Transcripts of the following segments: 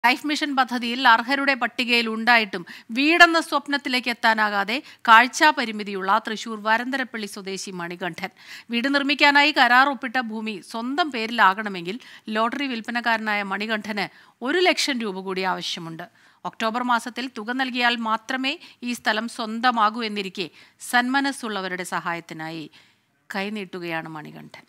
life mission പദ്ധതിയിൽ അർഹരുടെ പട്ടികയിൽ ഉണ്ടായിട്ടും വീടെന്ന സ്വപ്നത്തിലേക്ക് എത്താനാകാതെ കാഴ്ചാ പരിമിതിയുള്ള തൃശൂർ വരന്തരപ്പള്ളി സ്വദേശി മണികണ്ഠൻ വീട് നിർമ്മിക്കാനായി കരാർ ഒപ്പിട്ട ഭൂമി സ്വന്തം പേരിലാകണമെങ്കിൽ ലോട്ടറി വിൽപ്പനക്കാരനായ മണികണ്ഠന് ഒരു ലക്ഷം രൂപ കൂടി ആവശ്യമുണ്ട് ഒക്ടോബർ മാസത്തിൽ തുക നൽകിയാൽ മാത്രമേ ഈ സ്ഥലം സ്വന്തമാകൂ എന്നിരിക്കെ സന്മനസ്സുള്ളവരുടെ സഹായത്തിനായി കൈനീട്ടുകയാണ് മണികണ്ഠൻ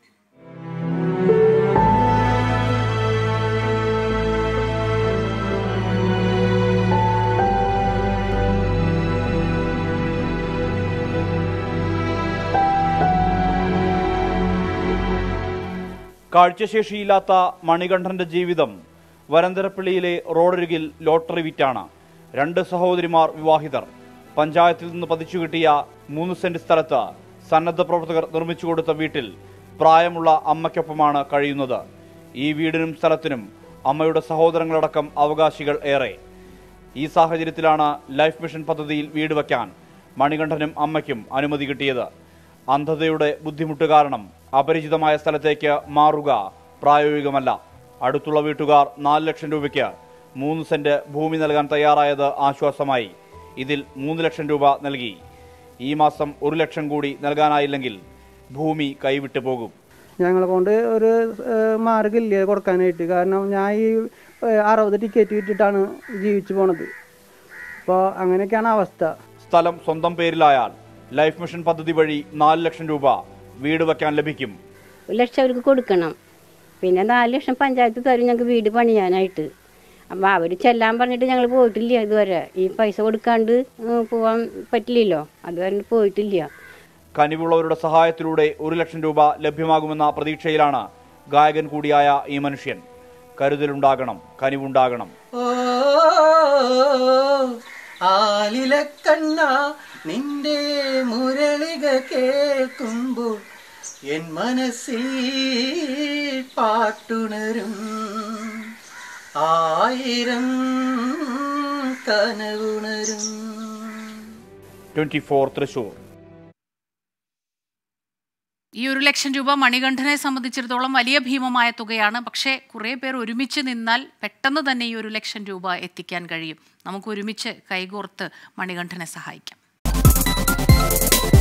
കാഴ്ചശേഷിയില്ലാത്ത മണികണ്ഠന്റെ ജീവിതം വരന്തരപ്പള്ളിയിലെ റോഡരികിൽ ലോട്ടറി വിറ്റാണ് രണ്ട് സഹോദരിമാർ വിവാഹിതർ പഞ്ചായത്തിൽ നിന്ന് പതിച്ചു കിട്ടിയ മൂന്ന് സെന്റ് സ്ഥലത്ത് സന്നദ്ധ പ്രവർത്തകർ നിർമ്മിച്ചു കൊടുത്ത വീട്ടിൽ പ്രായമുള്ള അമ്മയ്ക്കൊപ്പമാണ് കഴിയുന്നത് ഈ വീടിനും സ്ഥലത്തിനും അമ്മയുടെ സഹോദരങ്ങളടക്കം അവകാശികൾ ഏറെ ഈ സാഹചര്യത്തിലാണ് ലൈഫ് മിഷൻ പദ്ധതിയിൽ വീട് വയ്ക്കാൻ മണികണ്ഠനും അമ്മയ്ക്കും അനുമതി കിട്ടിയത് അന്ധതയുടെ ബുദ്ധിമുട്ട് കാരണം അപരിചിതമായ സ്ഥലത്തേക്ക് മാറുക പ്രായോഗികമല്ല അടുത്തുള്ള വീട്ടുകാർ നാല് ലക്ഷം രൂപയ്ക്ക് മൂന്ന് സെന്റ് ഭൂമി നൽകാൻ തയ്യാറായത് ആശ്വാസമായി ഇതിൽ മൂന്ന് ലക്ഷം രൂപ നൽകി ഈ മാസം ഒരു ലക്ഷം കൂടി നൽകാനായില്ലെങ്കിൽ ഭൂമി കൈവിട്ടു പോകും ഞങ്ങളെ കൊണ്ട് ഒരു ഏഹ്, മാർഗ്ഗമില്ല കൊടുക്കാനായിട്ട് കാരണം ഞാൻ ഈ ഏഹ്, അറുപത് ടിക്കറ്റ് വിറ്റിട്ടാണ് ജീവിച്ചു പോണത് അപ്പോൾ അങ്ങനെയൊക്കെയാണ് അവസ്ഥ സ്ഥലം സ്വന്തം പേരിലായാൽ ലൈഫ് മിഷൻ പദ്ധതി വഴി നാല് ലക്ഷം രൂപ വീട് വയ്ക്കാൻ ലഭിക്കും ഒരു ലക്ഷം അവർക്ക് കൊടുക്കണം പിന്നെ നാല് ലക്ഷം പഞ്ചായത്ത് തരും ഞങ്ങൾക്ക് വീട് പണിയാനായിട്ട് അപ്പോൾ അവർ ചെല്ലാൻ പറഞ്ഞിട്ട് ഞങ്ങൾ പോയിട്ടില്ല ഇതുവരെ ഈ പൈസ കൊടുക്കാണ്ട് ഉം, പോവാൻ പറ്റില്ലല്ലോ അതുവരെ പോയിട്ടില്ല കനിവുള്ളവരുടെ സഹായത്തിലൂടെ ഒരു ലക്ഷം രൂപ ലഭ്യമാകുമെന്ന പ്രതീക്ഷയിലാണ് ഗായകൻ കൂടിയായ ഈ മനുഷ്യൻ കരുതലുണ്ടാകണം കനിവുണ്ടാകണം ഓ ആലിലക്കണ്ണ നിന്റെ മുരളിക കേൾക്കുമ്പോൾ എൻ മനസ്സിൽ പാട്ടുണരും ആയിരം കനവുണരും ട്വന്റി ഫോർ തൃശൂർ ഈ ഒരു ലക്ഷം രൂപ മണികണ്ഠനെ സംബന്ധിച്ചിടത്തോളം വലിയ ഭീമമായ തുകയാണ് പക്ഷേ കുറേ പേർ ഒരുമിച്ച് നിന്നാൽ പെട്ടെന്ന് തന്നെ ഈ ഒരു ലക്ഷം രൂപ എത്തിക്കാൻ കഴിയും നമുക്ക് ഒരുമിച്ച് കൈകോർത്ത് മണികണ്ഠനെ സഹായിക്കാം